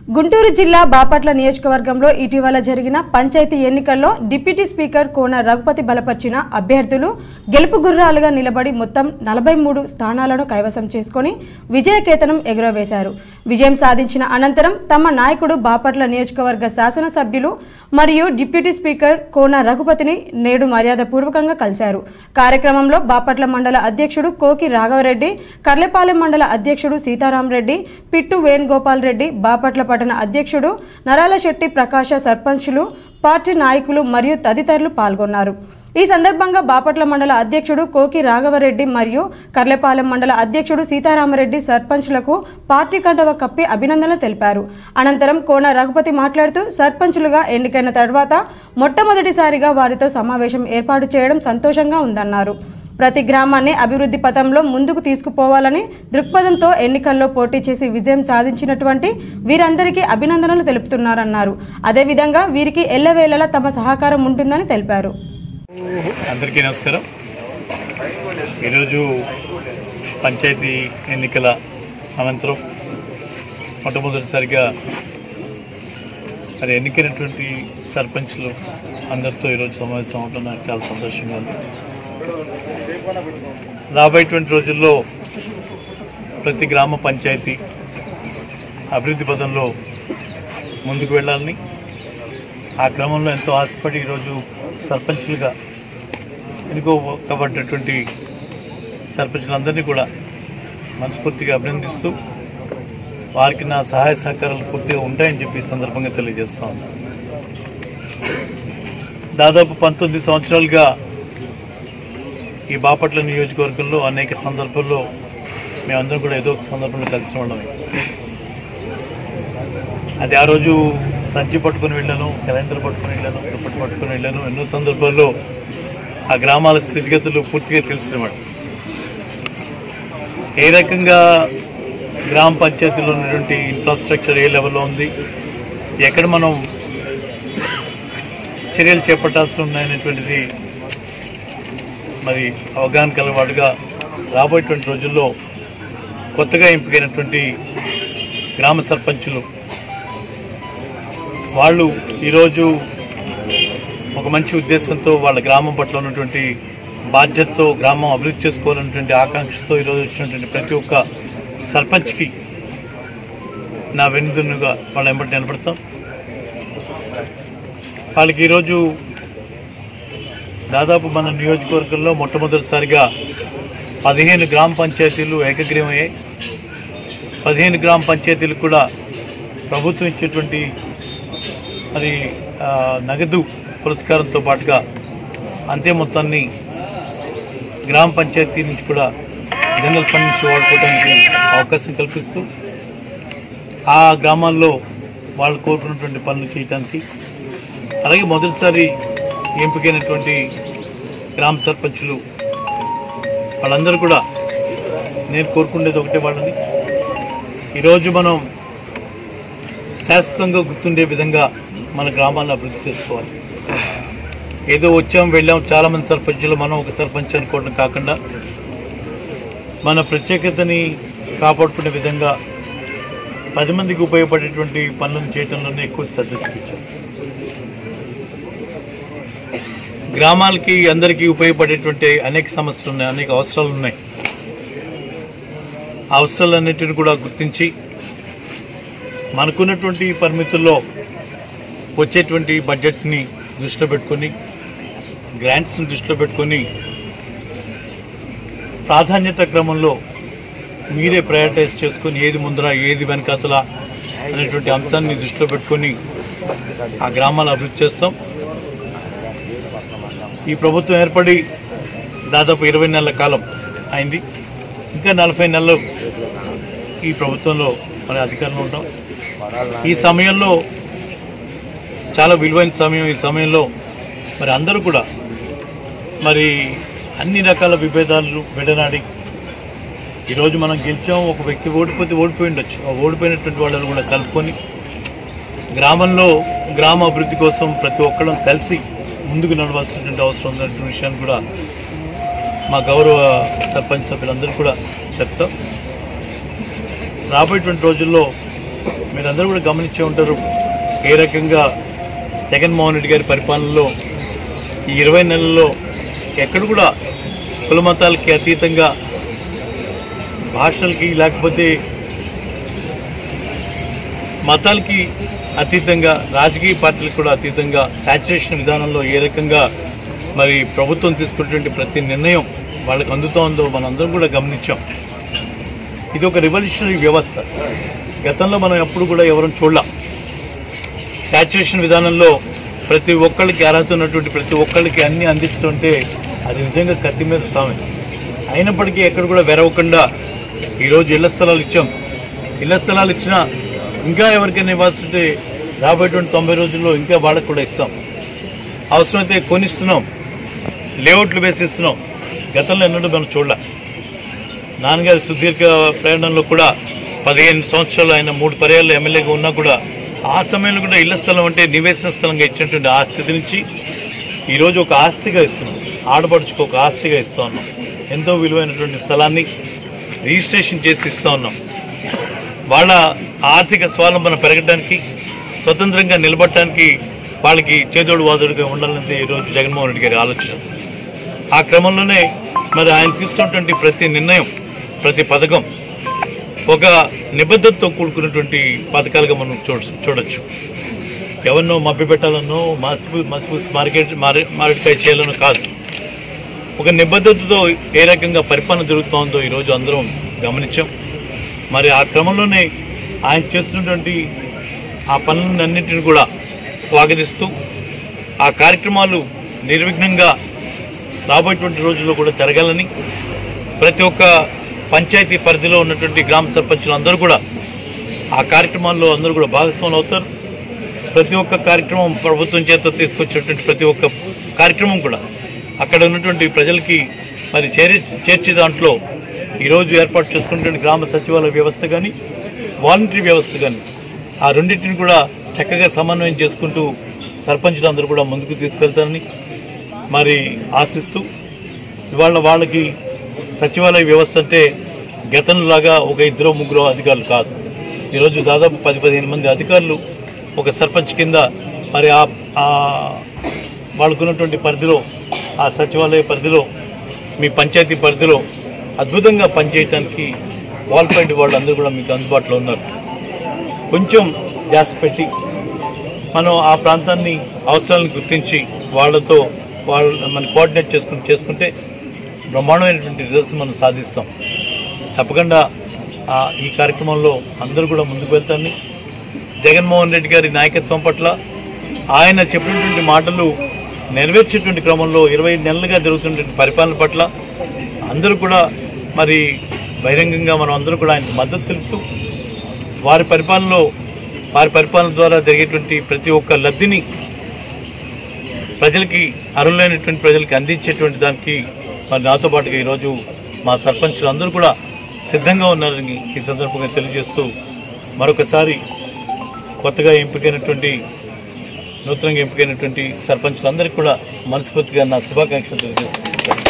గుంటూరు జిల్లా బాపట్ల నియోజకవర్గంలో ఇటీవల జరిగిన పంచాయతీ ఎన్నికల్లో డిప్యూటీ స్పీకర్ కోన రఘుపతి బలపరిచిన అభ్యర్థులు గెలుపు గుర్రాలుగా నిలబడి మొత్తం నలభై మూడు స్థానాలను కైవసం చేసుకుని విజయకేతనం ఎగురవేశారు విజయం సాధించిన అనంతరం తమ నాయకుడు బాపట్ల నియోజకవర్గ శాసనసభ్యులు మరియు డిప్యూటీ స్పీకర్ కోన రఘుపతిని నేడు మర్యాదపూర్వకంగా కలిశారు కార్యక్రమంలో బాపట్ల మండల అధ్యక్షుడు కోకి రాఘవరెడ్డి కర్లెపాలెం మండల అధ్యక్షుడు సీతారామరెడ్డి పిట్టు వేణుగోపాల్ రెడ్డి బాపట్ల పట్టణ అధ్యక్షుడు నరాల శెట్టి ప్రకాశ సర్పంచులు పార్టీ నాయకులు మరియు తదితరులు పాల్గొన్నారు ఈ సందర్భంగా బాపట్ల మండల అధ్యక్షుడు కోకి రాఘవరెడ్డి మరియు కర్లెపాలెం మండల అధ్యక్షుడు సీతారామరెడ్డి సర్పంచ్లకు పార్టీ కండవ కప్పి అభినందనలు తెలిపారు అనంతరం కోన రఘుపతి మాట్లాడుతూ సర్పంచులుగా ఎన్నికైన తర్వాత మొట్టమొదటిసారిగా వారితో సమావేశం ఏర్పాటు చేయడం సంతోషంగా ఉందన్నారు ప్రతి గ్రామాన్ని అభివృద్ధి పథంలో ముందుకు తీసుకుపోవాలని దృక్పథంతో ఎన్నికల్లో పోటీ చేసి విజయం సాధించినటువంటి వీరందరికీ అభినందనలు తెలుపుతున్నారన్నారు అదేవిధంగా వీరికి ఎల్లవేళలా తమ సహకారం ఉంటుందని తెలిపారు అందరికీ నమస్కారం ఈరోజు పంచాయతీ ఎన్నికల అనంతరం మొట్టమొదటిసారిగా మరి ఎన్నికైనటువంటి సర్పంచ్లు అందరితో ఈరోజు సమావేశం అవడం నాకు చాలా సంతోషంగా ఉంది రాబోయేటువంటి రోజుల్లో ప్రతి గ్రామ పంచాయతీ అభివృద్ధి పదంలో ముందుకు వెళ్ళాలని ఆ క్రమంలో ఎంతో ఆశపడి ఈరోజు సర్పంచ్లుగా ఎన్నుకోబడ్డటువంటి సర్పంచులందరినీ కూడా మనస్ఫూర్తిగా అభినందిస్తూ వారికి నా సహాయ సహకారాలు పూర్తిగా ఉంటాయని చెప్పి ఈ సందర్భంగా తెలియజేస్తా ఉన్నాను దాదాపు పంతొమ్మిది సంవత్సరాలుగా ఈ బాపట్ల నియోజకవర్గంలో అనేక సందర్భాల్లో మేమందరం కూడా ఏదో ఒక సందర్భంలో కలిసి ఉండమే అది ఆ రోజు సంచి పట్టుకుని వెళ్ళాను క్యాలెండర్ పట్టుకుని వెళ్ళాను దుప్పటి పట్టుకుని వెళ్ళాను ఎన్నో సందర్భాల్లో ఆ గ్రామాల స్థితిగతులు పూర్తిగా తెలిసినమాట ఏ రకంగా గ్రామ పంచాయతీలో ఉన్నటువంటి ఇన్ఫ్రాస్ట్రక్చర్ ఏ లెవెల్లో ఉంది ఎక్కడ మనం చర్యలు చేపట్టాల్సి ఉన్నాయనేటువంటిది మరి అవగాహన కలవాడుగా రాబోయేటువంటి రోజుల్లో కొత్తగా ఎంపికైనటువంటి గ్రామ సర్పంచులు వాళ్ళు ఈరోజు ఒక మంచి ఉద్దేశంతో వాళ్ళ గ్రామం పట్ల ఉన్నటువంటి బాధ్యతతో గ్రామం అభివృద్ధి చేసుకోవాలన్నటువంటి ఆకాంక్షతో ఈరోజు వచ్చినటువంటి ప్రతి ఒక్క సర్పంచ్కి నా వెనుదన్నుగా వాళ్ళ వెంబడి నిలబడతాం వాళ్ళకి ఈరోజు దాదాపు మన నియోజకవర్గంలో మొట్టమొదటిసారిగా పదిహేను గ్రామ పంచాయతీలు ఏకగ్రీవమయ్యాయి పదిహేను గ్రామ పంచాయతీలు కూడా ప్రభుత్వం ఇచ్చేటువంటి మరి ఆ, నగదు పురస్కారంతో పాటుగా అంతే మొత్తాన్ని గ్రామ పంచాయతీ నుంచి కూడా జనరల్ ఫండ్ నుంచి వాడుకోవడానికి అవకాశం కల్పిస్తూ ఆ గ్రామాల్లో వాళ్ళు కోరుకున్నటువంటి పనులు చేయడానికి అలాగే మొదటిసారి ఎంపికైనటువంటి గ్రామ సర్పంచులు వాళ్ళందరూ కూడా నేను కోరుకునేది ఒకటే వాళ్ళని ఈరోజు మనం శాశ్వతంగా గుర్తుండే విధంగా మన గ్రామాలను అభివృద్ధి చేసుకోవాలి ఏదో వచ్చాం వెళ్ళాం చాలా మంది సర్పంచులు మనం ఒక సర్పంచ్ అనుకోవడం కాకుండా మన ప్రత్యేకతని కాపాడుకునే విధంగా పది మందికి ఉపయోగపడేటువంటి పనులను చేయడంలోనే ఎక్కువ శ్రద్ధ చూపించాం గ్రామాలకి అందరికీ ఉపయోగపడేటువంటి అనేక సమస్యలు ఉన్నాయి అనేక అవసరాలు ఉన్నాయి ఆ అవసరాలన్నింటిని కూడా గుర్తించి మనకున్నటువంటి పరిమితుల్లో వచ్చేటువంటి బడ్జెట్ని దృష్టిలో పెట్టుకొని గ్రాంట్స్ని దృష్టిలో పెట్టుకొని ప్రాధాన్యత క్రమంలో మీరే ప్రయారిటైజ్ చేసుకొని ఏది ముందర ఏది వెనకాతల అనేటువంటి అంశాన్ని దృష్టిలో పెట్టుకొని ఆ గ్రామాలు అభివృద్ధి చేస్తాం ఈ ప్రభుత్వం ఏర్పడి దాదాపు ఇరవై నెలల కాలం అయింది ఇంకా నలభై నెలలు ఈ ప్రభుత్వంలో మరి అధికారంలో ఉంటాం ఈ సమయంలో చాలా విలువైన సమయం ఈ సమయంలో మరి అందరూ కూడా మరి అన్ని రకాల విభేదాలు విడనాడి ఈరోజు మనం గెలిచాం ఒక వ్యక్తి ఓడిపోతే ఓడిపోయి ఉండొచ్చు ఆ ఓడిపోయినటువంటి వాళ్ళని కూడా కలుపుకొని గ్రామంలో గ్రామ అభివృద్ధి కోసం ప్రతి ఒక్కళ్ళం కలిసి ముందుకు నడవాల్సినటువంటి అవసరం ఉన్నటువంటి విషయాన్ని కూడా మా గౌరవ సర్పంచ్ సభ్యులందరూ కూడా చెప్తాం రాబోయేటువంటి రోజుల్లో మీరందరూ కూడా గమనించే ఉంటారు ఏ రకంగా జగన్మోహన్ రెడ్డి గారి పరిపాలనలో ఈ ఇరవై నెలల్లో ఎక్కడ కూడా కుల మతాలకి అతీతంగా భాషలకి లేకపోతే మతాలకి అతీతంగా రాజకీయ పార్టీలకు కూడా అతీతంగా శాచురేషన్ విధానంలో ఏ రకంగా మరి ప్రభుత్వం తీసుకున్నటువంటి ప్రతి నిర్ణయం వాళ్ళకి అందుతోందో మనందరం కూడా గమనించాం ఇది ఒక రివల్యూషనరీ వ్యవస్థ గతంలో మనం ఎప్పుడు కూడా ఎవరం చూడలేం శాచురేషన్ విధానంలో ప్రతి ఒక్కళ్ళకి అర్హత ఉన్నటువంటి ప్రతి ఒక్కళ్ళకి అన్ని అందిస్తుంటే అది నిజంగా కత్తి మీద సామె అయినప్పటికీ ఎక్కడ కూడా వెరవకుండా ఈరోజు ఇళ్ల స్థలాలు ఇచ్చాం ఇళ్ల స్థలాలు ఇచ్చినా ఇంకా ఎవరికైనా ఇవ్వాల్సింటే రాబోయేటువంటి తొంభై రోజుల్లో ఇంకా వాళ్ళకు కూడా ఇస్తాం అవసరమైతే కొనిస్తున్నాం లేఅవుట్లు వేసిస్తున్నాం గతంలో ఎన్నడూ మనం చూడలే నాన్నగారి సుదీర్ఘ ప్రయాణంలో కూడా పదిహేను సంవత్సరాలు ఆయన మూడు పర్యాలు ఎమ్మెల్యేగా ఉన్నా కూడా ఆ సమయంలో కూడా ఇళ్ల స్థలం అంటే నివేశన స్థలంగా ఇచ్చినటువంటి ఆ స్థితి నుంచి ఈరోజు ఒక ఆస్తిగా ఇస్తున్నాం ఆడపడుచుకు ఒక ఆస్తిగా ఇస్తా ఉన్నాం ఎంతో విలువైనటువంటి స్థలాన్ని రిజిస్ట్రేషన్ చేసి ఇస్తా ఉన్నాం వాళ్ళ ఆర్థిక స్వావలంబన పెరగడానికి స్వతంత్రంగా నిలబడటానికి వాళ్ళకి చేదోడు వాదోడుగా ఉండాలన్నది ఈరోజు జగన్మోహన్ రెడ్డి గారి ఆలోచన ఆ క్రమంలోనే మరి ఆయన తీసుకున్నటువంటి ప్రతి నిర్ణయం ప్రతి పథకం ఒక నిబద్ధతతో కూడుకున్నటువంటి పథకాలుగా మనం చూడ చూడొచ్చు ఎవరినో మభ్యపెట్టాలనో మసిపూ మసిపూసి మార్కెట్ మారి మామిడికాయ చేయాలనో కాదు ఒక నిబద్ధతతో ఏ రకంగా పరిపాలన జరుగుతోందో ఈరోజు అందరం గమనించాం మరి ఆ క్రమంలోనే ఆయన చేస్తున్నటువంటి ఆ పనులన్నింటిని కూడా స్వాగతిస్తూ ఆ కార్యక్రమాలు నిర్విఘ్నంగా రాబోయేటువంటి రోజుల్లో కూడా జరగాలని ప్రతి ఒక్క పంచాయతీ పరిధిలో ఉన్నటువంటి గ్రామ సర్పంచులు అందరూ కూడా ఆ కార్యక్రమాల్లో అందరూ కూడా భాగస్వాములు అవుతారు ప్రతి ఒక్క కార్యక్రమం ప్రభుత్వం చేత తీసుకొచ్చినటువంటి ప్రతి ఒక్క కార్యక్రమం కూడా అక్కడ ఉన్నటువంటి ప్రజలకి మరి చేరి చేర్చే దాంట్లో ఈరోజు ఏర్పాటు చేసుకున్నటువంటి గ్రామ సచివాలయ వ్యవస్థ కానీ వాలంటరీ వ్యవస్థ కానీ ఆ రెండింటిని కూడా చక్కగా సమన్వయం చేసుకుంటూ సర్పంచులు అందరూ కూడా ముందుకు తీసుకెళ్తారని మరి ఆశిస్తూ ఇవాళ వాళ్ళకి సచివాలయ వ్యవస్థ అంటే గతంలాగా ఒక ఇద్దరు ముగ్గురు అధికారులు కాదు ఈరోజు దాదాపు పది పదిహేను మంది అధికారులు ఒక సర్పంచ్ కింద మరి ఆ ఆ వాళ్ళకున్నటువంటి పరిధిలో ఆ సచివాలయ పరిధిలో మీ పంచాయతీ పరిధిలో అద్భుతంగా పనిచేయటానికి క్వాలిఫైడ్ వాళ్ళందరూ కూడా మీకు అందుబాటులో ఉన్నారు కొంచెం ధ్యాస పెట్టి మనం ఆ ప్రాంతాన్ని అవసరాలను గుర్తించి వాళ్ళతో వాళ్ళ మన కోఆర్డినేట్ చేసుకుని చేసుకుంటే బ్రహ్మాండమైనటువంటి రిజల్ట్స్ మనం సాధిస్తాం తప్పకుండా ఆ, ఈ కార్యక్రమంలో అందరూ కూడా ముందుకు వెళ్తారని జగన్మోహన్ రెడ్డి గారి నాయకత్వం పట్ల ఆయన చెప్పినటువంటి మాటలు నెరవేర్చేటువంటి క్రమంలో ఇరవై నెలలుగా జరుగుతున్నటువంటి పరిపాలన పట్ల అందరూ కూడా మరి బహిరంగంగా మనం అందరూ కూడా ఆయనకు మద్దతు తెలుపుతూ వారి పరిపాలనలో వారి పరిపాలన ద్వారా జరిగేటువంటి ప్రతి ఒక్క లబ్ధిని ప్రజలకి అర్హులైనటువంటి ప్రజలకి అందించేటువంటి దానికి మరి నాతో పాటుగా ఈరోజు మా సర్పంచులు అందరూ కూడా సిద్ధంగా ఉన్నారని ఈ సందర్భంగా తెలియజేస్తూ మరొకసారి కొత్తగా ఎంపికైనటువంటి నూతనంగా ఎంపికైనటువంటి సర్పంచులందరికీ కూడా మనస్ఫూర్తిగా నా శుభాకాంక్షలు తెలియజేస్తున్నాను